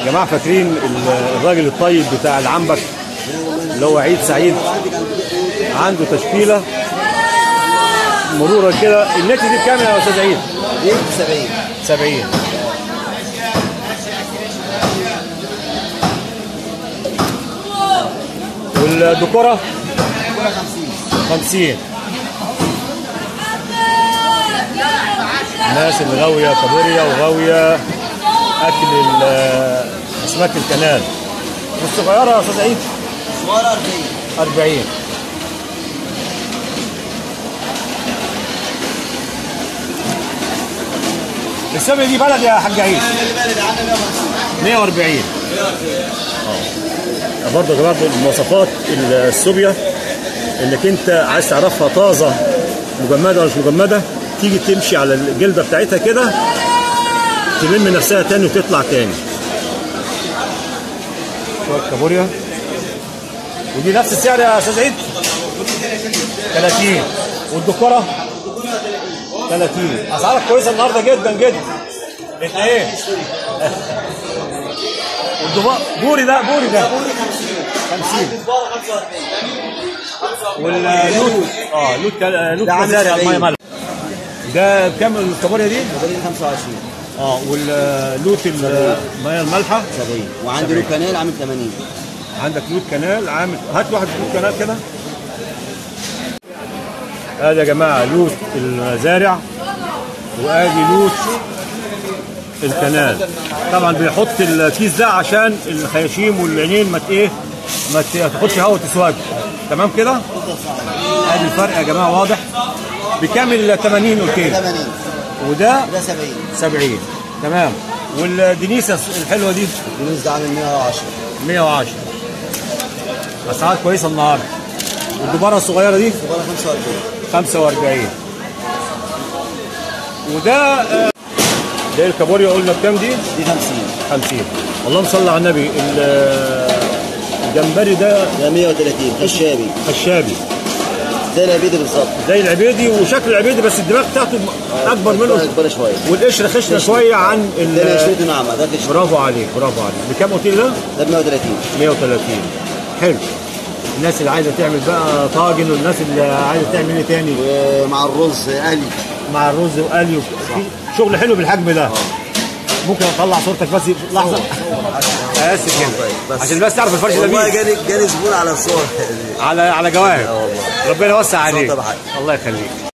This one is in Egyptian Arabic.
يا جماعه فاكرين ال- الراجل الطيب بتاع العنبك اللي هو عيد سعيد عنده تشكيله مرورا كده النت دي بكام يا استاذ عيد؟ دي 70 70 والدكوره كلها 50 50 الناس اللي غاويه كابوريا وغاويه اكل ال- اسماك الكنال والصغيره يا استاذ عيد صغيره 40 40 السمنه دي بلد يا حاج عيد اللي بالي ده عندنا 150 140 اه برضه يا جماعه المواصفات السوبيا انك انت عايز تعرفها طازه مجمده ولا مش مجمده تيجي تمشي على الجلده بتاعتها كده تلم نفسها تاني وتطلع تاني شويه كابوريا ودي نفس السعر يا استاذ عيد 30 والدكوره 30 اسعارك كويسه النهارده جدا جدا انت ايه والدبار بوري ده بوري ده 50 واللوت اه لوت كا- لوت ده عامل كزارع 70. الميه ملح ده بكام الكابوريا دي؟ موديل 25 اه واللوت الميه المالحه 70 وعندي له كانال عامل 80 عندك لوت كنال عامل هات واحد لوت كنال كده هذا يا جماعه لوت المزارع وادي لوت الكنال طبعا بيحط الكيس ده عشان الخياشيم والعينين ما ت- ايه ما ت- تاخدش هوا تسود تمام كده ادي الفرق يا جماعه واضح بكام ال 80 قلت لي 80 وده ده 70 70 تمام والدنيسه الحلوه دي الفلوس ده عامل 110 110 اسعار كويسه النهارده والدباره الصغيره دي صغيره 45 45 وده آه، ده الكابوريا قلنا بكام دي؟ دي 50 50 اللهم صل على النبي ال- آه، الجمبري ده ده 130 خشابي خشابي زي العبيدي بالظبط زي العبيدي وشكل العبيدي بس الدماغ بتاعته اكبر منه اكبر شويه والقشره خشنه شويه عن ال- ده قشرته ناعمه ده قشرته برافو عليك برافو عليك بكام قلت لي ده؟ ده ب 130 130 حلو الناس اللي عايزه تعمل بقى طاجن والناس اللي عايزه تعمل ايه تاني ومع الرز قلي مع الرز وقلي وك- في شغل حلو بالحجم ده ممكن اطلع صورتك بس لحظه اسف كده بس. عشان بس تعرف الفرش ده والله مين جالي جالي زبون على الصور على على جواهر اه والله ربنا يوسع عليك اتفضل يا حاج. الله يخليك